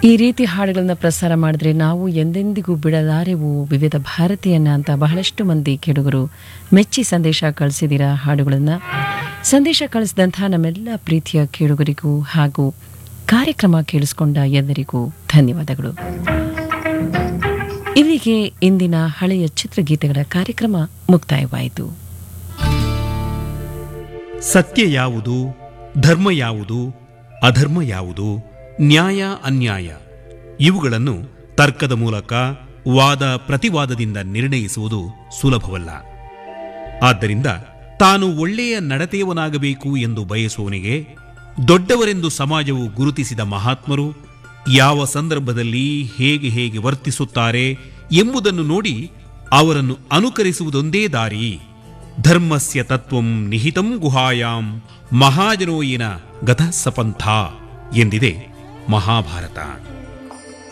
ಈ ರೀತಿ ಹಾಡುಗಳನ್ನ ಪ್ರಸಾರ ಮಾಡಿದ್ರೆ ನಾವು ಎಂದೆಂದಿಗೂ ಬಿಡಲಾರೆವು ವಿವಿಧ ಭಾರತೀಯನ್ನ ಅಂತ ಬಹಳಷ್ಟು ಮಂದಿ ಕೆಡುಗರು ಮೆಚ್ಚಿ ಸಂದೇಶ ಕಳಿಸಿದ್ದೀರಾ ಹಾಡುಗಳನ್ನ ಸಂದೇಶ ಕಳಿಸಿದಂಥ ನಮ್ಮೆಲ್ಲ ಪ್ರೀತಿಯ ಕೇಳುಗರಿಗೂ ಹಾಗೂ ಕಾರ್ಯಕ್ರಮ ಕೇಳಿಸ್ಕೊಂಡ ಎಲ್ಲರಿಗೂ ಧನ್ಯವಾದಗಳು ಇಲ್ಲಿಗೆ ಇಂದಿನ ಹಳೆಯ ಚಿತ್ರಗೀತೆಗಳ ಕಾರ್ಯಕ್ರಮ ಮುಕ್ತಾಯವಾಯಿತು ಸತ್ಯ ಯಾವುದು ಧರ್ಮ ಯಾವುದು ಅಧರ್ಮ ಯಾವುದು ನ್ಯಾಯ ಅನ್ಯಾಯ ಇವುಗಳನ್ನು ತರ್ಕದ ಮೂಲಕ ವಾದ ಪ್ರತಿವಾದದಿಂದ ನಿರ್ಣಯಿಸುವುದು ಸುಲಭವಲ್ಲ ಆದ್ದರಿಂದ ತಾನು ಒಳ್ಳೆಯ ನಡತೆಯವನಾಗಬೇಕು ಎಂದು ಬಯಸುವವನಿಗೆ ದೊಡ್ಡವರೆಂದು ಸಮಾಜವು ಗುರುತಿಸಿದ ಮಹಾತ್ಮರು ಯಾವ ಸಂದರ್ಭದಲ್ಲಿ ಹೇಗೆ ಹೇಗೆ ವರ್ತಿಸುತ್ತಾರೆ ಎಂಬುದನ್ನು ನೋಡಿ ಅವರನ್ನು ಅನುಕರಿಸುವುದೊಂದೇ ದಾರಿ ಧರ್ಮಸ್ಯ ತತ್ವಂ ನಿಹಿತಂ ಗುಹಾಯಾಂ ಮಹಾಜನೋಯಿನ ಗತಃ ಸಪಂಥ ಎಂದಿದೆ ಮಹಾಭಾರತ